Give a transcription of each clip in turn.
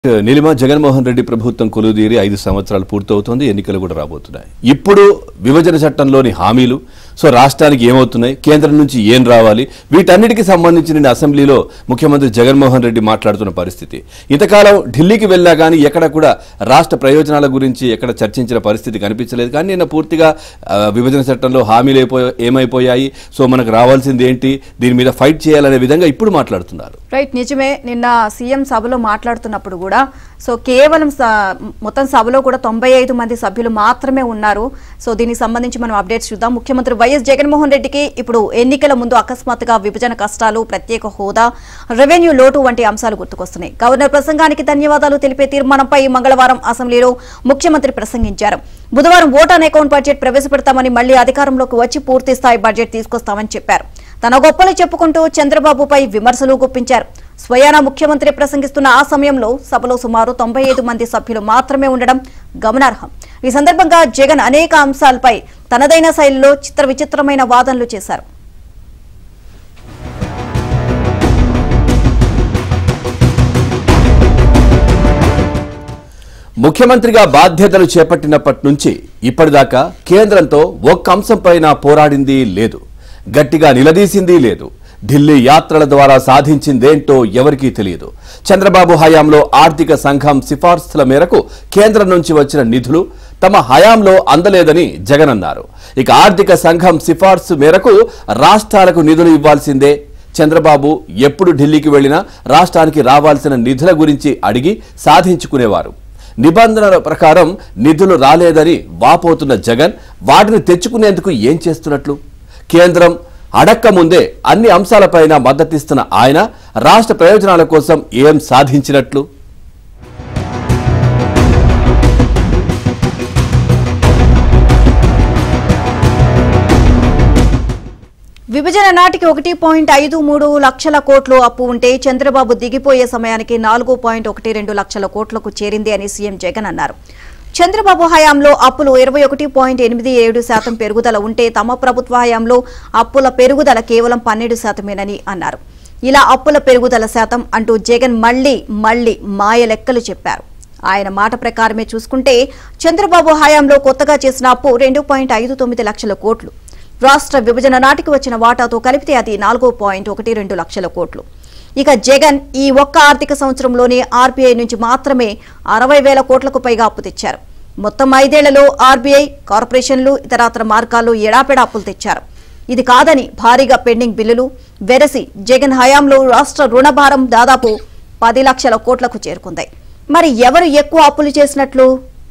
నీలిమ జగన్మోహన్ రెడ్డి ప్రభుత్వం కొలుదీరి ఐదు సంవత్సరాలు పూర్తవుతోంది ఎన్నికలు కూడా రాబోతున్నాయి ఇప్పుడు విభజన చట్టంలోని హామీలు సో రాష్ట్రానికి ఏమవుతున్నాయి కేంద్రం నుంచి ఏం రావాలి వీటన్నిటికీ సంబంధించి నిన్న అసెంబ్లీలో ముఖ్యమంత్రి జగన్మోహన్ రెడ్డి మాట్లాడుతున్న పరిస్థితి ఇంతకాలం ఢిల్లీకి వెళ్ళా కానీ ఎక్కడ కూడా రాష్ట్ర ప్రయోజనాల గురించి ఎక్కడ చర్చించిన పరిస్థితి కనిపించలేదు కానీ నిన్న పూర్తిగా ఆ, విభజన చట్టంలో హామీలు అయిపోయా ఏమైపోయాయి సో మనకు రావాల్సింది ఏంటి దీని మీద ఫైట్ చేయాలనే విధంగా ఇప్పుడు మాట్లాడుతున్నారు రైట్ నిజమే నిన్న సీఎం సభలో మాట్లాడుతున్నప్పుడు కూడా సో కేవలం స- మొత్తం సభలో కూడా తొంభై ఐదు మంది సభ్యులు మాత్రమే ఉన్నారు సో దీనికి సంబంధించి మనం అప్డేట్స్ చూద్దాం ముఖ్యమంత్రి వైఎస్ జగన్మోహన్ రెడ్డికి ఇప్పుడు ఎన్నికల ముందు అకస్మాత్తుగా విభజన కష్టాలు ప్రత్యేక హోదా రెవెన్యూ లోటు వంటి అంశాలు గుర్తుకొస్తున్నాయి గవర్నర్ ప్రసంగానికి ధన్యవాదాలు తెలిపే తీర్మానంపై మంగళవారం అసెంబ్లీలో ముఖ్యమంత్రి ప్రసంగించారు బుధవారం ఓటాన్ అకౌంట్ బడ్జెట్ ప్రవేశపెడతామని మళ్లీ అధికారంలోకి వచ్చి పూర్తి స్థాయి బడ్జెట్ తీసుకొస్తామని చెప్పారు తన గొప్పలు చెప్పుకుంటూ చంద్రబాబుపై విమర్శలు గుప్పించారు స్వయాన ముఖ్యమంత్రి ప్రసంగిస్తున్న ఆ సమయంలో సభలో సుమారు తొంభై ఐదు మంది సభ్యులు మాత్రమే ఉండడం గమనార్హం ఈ సందర్భంగా జగన్ అనేక అంశాలపై తనదైన శైలిలో చిత్ర విచిత్రమైన వాదనలు చేశారు ముఖ్యమంత్రిగా బాధ్యతలు చేపట్టినప్పటి నుంచి ఇప్పటిదాకా కేంద్రంతో ఒక్క అంశంపైన పోరాడింది లేదు గట్టిగా నిలదీసింది లేదు ఢిల్లీ యాత్రల ద్వారా సాధించిందేంటో ఎవరికీ తెలియదు చంద్రబాబు హయాంలో ఆర్థిక సంఘం సిఫార్సుల మేరకు కేంద్రం నుంచి వచ్చిన నిధులు తమ హయాంలో అందలేదని జగన్ అన్నారు ఇక ఆర్థిక సంఘం సిఫార్సు మేరకు రాష్ట్రాలకు నిధులు ఇవ్వాల్సిందే చంద్రబాబు ఎప్పుడు ఢిల్లీకి వెళ్లినా రాష్ట్రానికి రావాల్సిన నిధుల గురించి అడిగి సాధించుకునేవారు నిబంధనల ప్రకారం నిధులు రాలేదని వాపోతున్న జగన్ వాటిని తెచ్చుకునేందుకు ఏం చేస్తున్నట్లు కేంద్రం అడక్క ముందే అన్ని అంశాలపైన మద్దతిస్తున్న ఆయన రాష్ట్ర ప్రయోజనాల కోసం ఏం సాధించినట్లు విభజన నాటికి ఒకటి పాయింట్ ఐదు మూడు లక్షల కోట్లు అప్పు ఉంటే చంద్రబాబు దిగిపోయే సమయానికి నాలుగు పాయింట్ ఒకటి రెండు లక్షల కోట్లకు చేరింది అని సీఎం జగన్ అన్నారు చంద్రబాబు హయాంలో అప్పులు ఇరవై ఒకటి పాయింట్ ఎనిమిది ఏడు శాతం పెరుగుదల ఉంటే తమ ప్రభుత్వ హయాంలో అప్పుల పెరుగుదల కేవలం పన్నెండు శాతమేనని అన్నారు ఇలా అప్పుల పెరుగుదల శాతం అంటూ జగన్ మళ్లీ మళ్లీ మాయ లెక్కలు చెప్పారు ఆయన మాట ప్రకారమే చూసుకుంటే చంద్రబాబు హయాంలో కొత్తగా చేసిన అప్పు రెండు పాయింట్ ఐదు తొమ్మిది లక్షల కోట్లు రాష్ట్ర విభజన నాటికి వచ్చిన వాటాతో కలిపితే అది నాలుగు పాయింట్ ఒకటి రెండు లక్షల కోట్లు ఇక జగన్ ఈ ఒక్క ఆర్థిక సంవత్సరంలోనే ఆర్బీఐ నుంచి మాత్రమే అరవై వేల కోట్లకు పైగా అప్పు తెచ్చారు మొత్తం ఐదేళ్లలో ఆర్బీఐ కార్పొరేషన్లు ఇతరాతర మార్గాల్లో ఎడాపెడా అప్పులు తెచ్చారు ఇది కాదని భారీగా పెండింగ్ బిల్లులు వెరసి జగన్ హయాంలో రాష్ట్ర రుణభారం దాదాపు పది లక్షల కోట్లకు చేరుకుంది మరి ఎవరు ఎక్కువ అప్పులు చేసినట్లు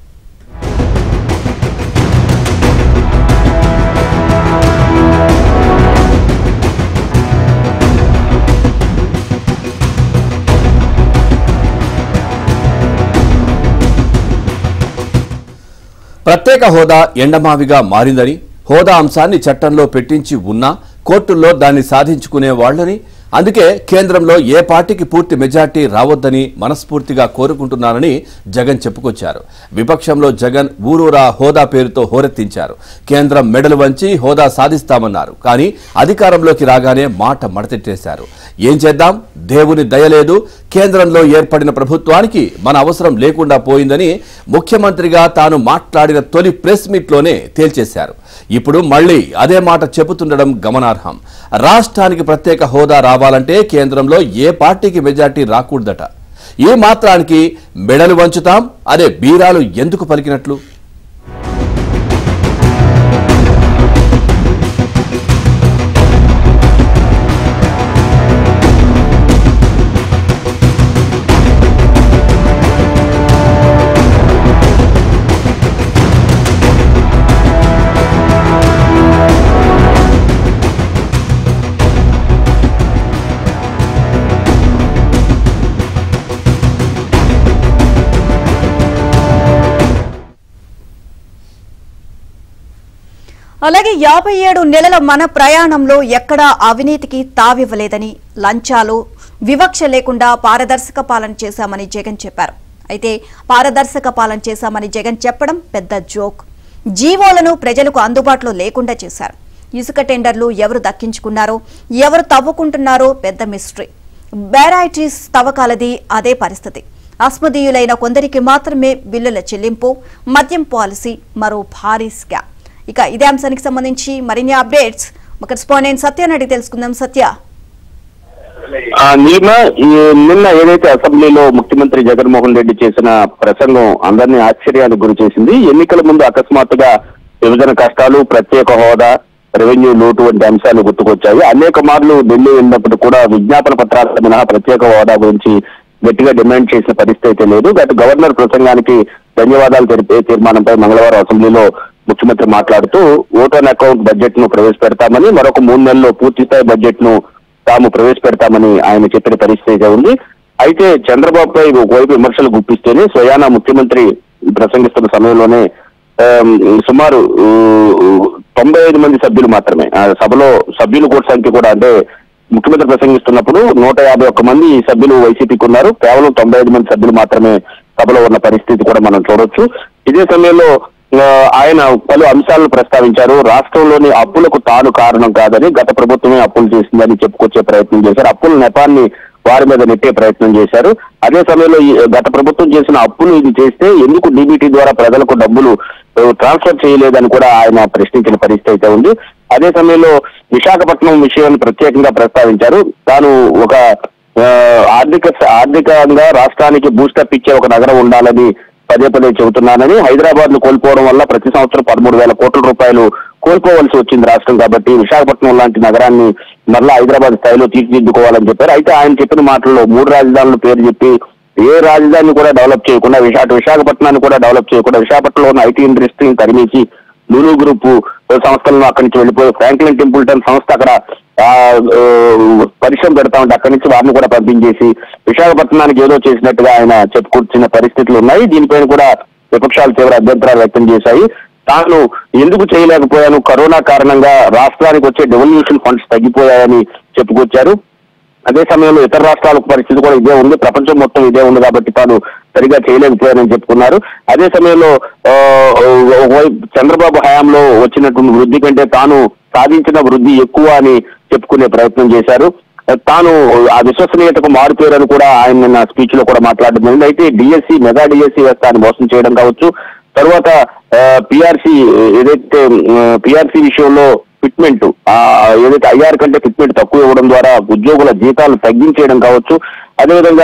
ప్రత్యేక హోదా ఎండమావిగా మారిందని హోదా అంశాన్ని చట్టంలో పెట్టించి ఉన్నా కోర్టుల్లో దాన్ని సాధించుకునే వాళ్ళని అందుకే కేంద్రంలో ఏ పార్టీకి పూర్తి మెజార్టీ రావద్దని మనస్ఫూర్తిగా కోరుకుంటున్నానని జగన్ చెప్పుకొచ్చారు విపక్షంలో జగన్ ఊరూరా హోదా పేరుతో హోరెత్తించారు కేంద్రం మెడలు వంచి హోదా సాధిస్తామన్నారు కానీ అధికారంలోకి రాగానే మాట మడతెట్టేశారు ఏం చేద్దాం దేవుని దయలేదు కేంద్రంలో ఏర్పడిన ప్రభుత్వానికి మన అవసరం లేకుండా పోయిందని ముఖ్యమంత్రిగా తాను మాట్లాడిన తొలి ప్రెస్ మీట్లోనే తేల్చేశారు ఇప్పుడు మళ్ళీ అదే మాట చెబుతుండడం గమనార్హం రాష్ట్రానికి ప్రత్యేక హోదా రావాలంటే కేంద్రంలో ఏ పార్టీకి మెజార్టీ రాకూడదట ఈ మాత్రానికి మెడలు వంచుతాం అదే బీరాలు ఎందుకు పలికినట్లు అలాగే యాభై ఏడు నెలల మన ప్రయాణంలో ఎక్కడా అవినీతికి తావివ్వలేదని లంచాలు వివక్ష లేకుండా పారదర్శక పాలన చేశామని జగన్ చెప్పారు అయితే పారదర్శక పాలన చేశామని జగన్ చెప్పడం పెద్ద జోక్ జీవోలను ప్రజలకు అందుబాటులో లేకుండా చేశారు ఇసుక టెండర్లు ఎవరు దక్కించుకున్నారో ఎవరు తవ్వుకుంటున్నారో పెద్ద మిస్టరీ బెరాయిటీస్ తవ్వకాలది అదే పరిస్థితి అస్మదీయులైన కొందరికి మాత్రమే బిల్లుల చెల్లింపు మద్యం పాలసీ మరో భారీ స్కామ్ ఇక ఇదే అంశానికి సంబంధించి మరిన్ని అప్డేట్స్ మా కరెస్పాండెంట్ సత్యాన్ని అడిగి తెలుసుకుందాం సత్య ఆ నిన్న ఈ నిన్న ఏదైతే అసెంబ్లీలో ముఖ్యమంత్రి జగన్మోహన్ రెడ్డి చేసిన ప్రసంగం అందరినీ ఆశ్చర్యానికి గురి చేసింది ఎన్నికల ముందు అకస్మాత్తుగా విభజన కష్టాలు ప్రత్యేక హోదా రెవెన్యూ లోటు వంటి అంశాలు గుర్తుకొచ్చాయి అనేక మార్లు ఢిల్లీ వెళ్ళినప్పుడు కూడా విజ్ఞాపన పత్రాల మినహా ప్రత్యేక హోదా గురించి గట్టిగా డిమాండ్ చేసిన పరిస్థితి అయితే లేదు గత గవర్నర్ ప్రసంగానికి ధన్యవాదాలు తెలిపే తీర్మానంపై మంగళవారం అసెంబ్లీలో ముఖ్యమంత్రి మాట్లాడుతూ ఓటన్ అకౌంట్ బడ్జెట్ ను ప్రవేశపెడతామని మరొక మూడు నెలల్లో పూర్తిస్థాయి బడ్జెట్ ను తాము ప్రవేశపెడతామని ఆయన చెప్పిన పరిస్థితి అయితే ఉంది అయితే చంద్రబాబుపై ఒకవైపు విమర్శలు గుప్పిస్తేనే స్వయానా ముఖ్యమంత్రి ప్రసంగిస్తున్న సమయంలోనే ఆమ్, సుమారు ఊ, తొంభై ఐదు మంది సభ్యులు మాత్రమే ఆ సభలో సభ్యుల కూడా సంఖ్య కూడా అంటే ముఖ్యమంత్రి ప్రసంగిస్తున్నప్పుడు నూట యాభై ఒక్క మంది సభ్యులు వైసీపీకి ఉన్నారు కేవలం తొంభై ఐదు మంది సభ్యులు మాత్రమే సభలో ఉన్న పరిస్థితి కూడా మనం చూడొచ్చు ఇదే సమయంలో ఆ, ఆయన పలు అంశాలను ప్రస్తావించారు రాష్ట్రంలోని అప్పులకు తాను కారణం కాదని గత ప్రభుత్వమే అప్పులు చేసిందని చెప్పుకొచ్చే ప్రయత్నం చేశారు అప్పుల నెపాన్ని వారి మీద నెట్టే ప్రయత్నం చేశారు అదే సమయంలో ఈ గత ప్రభుత్వం చేసిన అప్పులు ఇది చేస్తే ఎందుకు డీబీటీ ద్వారా ప్రజలకు డబ్బులు ఆ, ట్రాన్స్ఫర్ చేయలేదని కూడా ఆయన ప్రశ్నించిన పరిస్థితి అయితే ఉంది అదే సమయంలో విశాఖపట్నం విషయాన్ని ప్రత్యేకంగా ప్రస్తావించారు తాను ఒక ఆ, ఆర్థిక ఆర్థికంగా రాష్ట్రానికి బూస్టప్ ఇచ్చే ఒక నగరం ఉండాలని పదే పదే చెబుతున్నానని హైదరాబాద్ ను కోల్పోవడం వల్ల ప్రతి సంవత్సరం పదమూడు వేల కోట్ల రూపాయలు కోల్పోవలసి వచ్చింది రాష్ట్రం కాబట్టి విశాఖపట్నం లాంటి నగరాన్ని మరలా హైదరాబాద్ స్థాయిలో తీర్చిదిద్దుకోవాలని చెప్పారు అయితే ఆయన చెప్పిన మాటల్లో మూడు రాజధానుల పేరు చెప్పి ఏ రాజధానిని కూడా డెవలప్ చేయకుండా విశాఖ విశాఖపట్నాన్ని కూడా డెవలప్ చేయకుండా విశాఖపట్నంలో ఉన్న ఐటీ ఇండస్ట్రీని తరిమేసి లూలు గ్రూప్ సంస్థలను అక్కడి నుంచి వెళ్ళిపోయి ఫ్రాంక్లిన్ టెంపుల్టన్ సంస్థ అక్కడ ఆ, ఆ, పరిశ్రమ పెడతా ఉంటే అక్కడి నుంచి వారిని కూడా పంపించేసి విశాఖపట్నానికి ఏదో చేసినట్టుగా ఆయన చెప్పుకొచ్చిన పరిస్థితులు ఉన్నాయి దీనిపైన కూడా విపక్షాలు తీవ్ర అభ్యంతరాలు వ్యక్తం చేశాయి తాను ఎందుకు చేయలేకపోయాను కరోనా కారణంగా రాష్ట్రానికి వచ్చే డెవల్యూషన్ ఫండ్స్ తగ్గిపోయాయని చెప్పుకొచ్చారు అదే సమయంలో ఇతర రాష్ట్రాల పరిస్థితి కూడా ఇదే ఉంది ప్రపంచం మొత్తం ఇదే ఉంది కాబట్టి తాను సరిగా చేయలేకపోయారని చెప్పుకున్నారు అదే సమయంలో ఆ, ఒకవైపు చంద్రబాబు హయాంలో వచ్చినటువంటి వృద్ధి కంటే తాను సాధించిన వృద్ధి ఎక్కువ అని చెప్పుకునే ప్రయత్నం చేశారు తాను ఆ విశ్వసనీయతకు మారుపేరని కూడా ఆయన నిన్న స్పీచ్ లో కూడా మాట్లాడడం జరిగింది అయితే డిఎస్సి మెగా డిఎస్సి వేస్తాన్ని మోసం చేయడం కావచ్చు తర్వాత పిఆర్సి ఏదైతే పిఆర్సి విషయంలో ఫిట్మెంట్ ఆ ఏదైతే ఐఆర్ కంటే ఫిట్మెంట్ తక్కువ ఇవ్వడం ద్వారా ఉద్యోగుల జీతాలు తగ్గించేయడం కావచ్చు అదేవిధంగా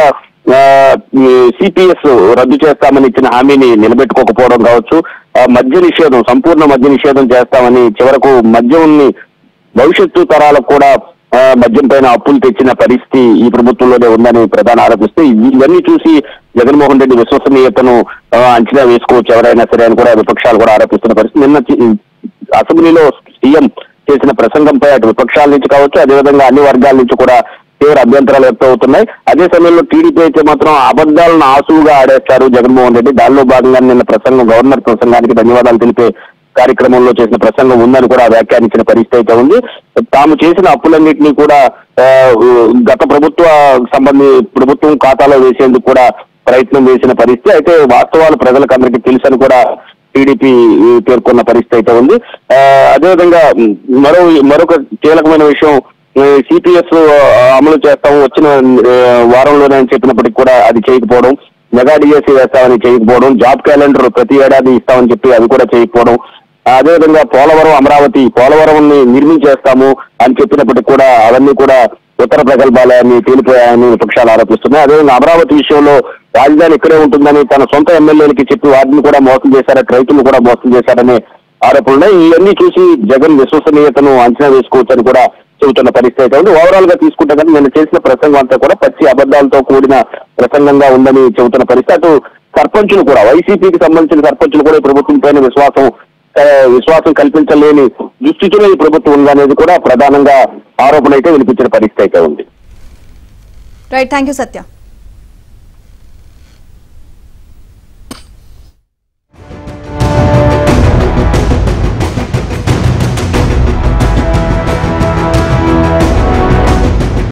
సిపిఎస్ రద్దు చేస్తామని ఇచ్చిన హామీని నిలబెట్టుకోకపోవడం కావచ్చు ఆ, మద్య నిషేధం సంపూర్ణ మద్య నిషేధం చేస్తామని చివరకు మద్యంని భవిష్యత్తు తరాలకు కూడా ఆ, మద్యం పైన అప్పులు తెచ్చిన పరిస్థితి ఈ ప్రభుత్వంలోనే ఉందని ప్రధాని ఆరోపిస్తే ఇవన్నీ చూసి జగన్మోహన్ రెడ్డి విశ్వసనీయతను ఆ, అంచనా వేసుకోవచ్చు ఎవరైనా సరే అని కూడా విపక్షాలు కూడా ఆరోపిస్తున్న పరిస్థితి నిన్న చి- అసెంబ్లీలో సీఎం చేసిన ప్రసంగంపై అటు విపక్షాల నుంచి కావచ్చు అదేవిధంగా అన్ని వర్గాల నుంచి కూడా తీవ్ర అభ్యంతరాలు వ్యక్తం అవుతున్నాయి అదే సమయంలో టీడీపీ అయితే మాత్రం అబద్దాలను ఆసువుగా ఆడేస్తారు జగన్మోహన్ రెడ్డి దానిలో భాగంగా నిన్న ప్రసంగం గవర్నర్ ప్రసంగానికి ధన్యవాదాలు తెలిపే కార్యక్రమంలో చేసిన ప్రసంగం ఉందని కూడా వ్యాఖ్యానించిన పరిస్థితి అయితే ఉంది తాము చేసిన అప్పులన్నింటినీ కూడా ఆ, గత ప్రభుత్వ సంబంధి ప్రభుత్వం ఖాతాలో వేసేందుకు కూడా ప్రయత్నం చేసిన పరిస్థితి అయితే వాస్తవాలు ప్రజలకు అందరికీ తెలుసని కూడా టీడీపీ పేర్కొన్న పరిస్థితి అయితే ఉంది ఆ, అదేవిధంగా మ్, మరో మరొక కీలకమైన విషయం సిపిఎస్ అమలు చేస్తాము వచ్చిన ఆ, వారంలోనే అని చెప్పినప్పటికీ కూడా అది చేయకపోవడం మెగా డిఎస్సీ వేస్తామని చేయకపోవడం జాబ్ క్యాలెండర్ ప్రతి ఏడాది ఇస్తామని చెప్పి అది కూడా చేయకపోవడం అదేవిధంగా పోలవరం అమరావతి పోలవరం ని నిర్మించేస్తాము అని చెప్పినప్పటికీ కూడా అవన్నీ కూడా ఉత్తర ప్రగల్భాలని తేలిపోయాయని విపక్షాలు ఆరోపిస్తున్నాయి అదేవిధంగా అమరావతి విషయంలో రాజధాని ఇక్కడే ఉంటుందని తన సొంత ఎమ్మెల్యేలకి చెప్పి వాటిని కూడా మోసం చేశారని రైతులు కూడా మోసం చేశారనే ఆరోపణలు ఇవన్నీ చూసి జగన్ విశ్వసనీయతను అంచనా వేసుకోవచ్చని కూడా చెబుతున్న పరిస్థితి అయితే ఉంది ఓవరాల్ గా తీసుకుంటే కానీ నేను చేసిన ప్రసంగం అంతా కూడా పచ్చి అబద్ధాలతో కూడిన ప్రసంగంగా ఉందని చెబుతున్న పరిస్థితి అటు సర్పంచులు కూడా వైసీపీకి సంబంధించిన సర్పంచులు కూడా ఈ ప్రభుత్వం పైన విశ్వాసం ఆ, విశ్వాసం కల్పించలేని దుస్థితిలో ఈ ప్రభుత్వం ఉందనేది కూడా ప్రధానంగా ఆరోపణ అయితే వినిపించిన పరిస్థితి అయితే ఉంది రైట్ థ్యాంక్ యూ సత్య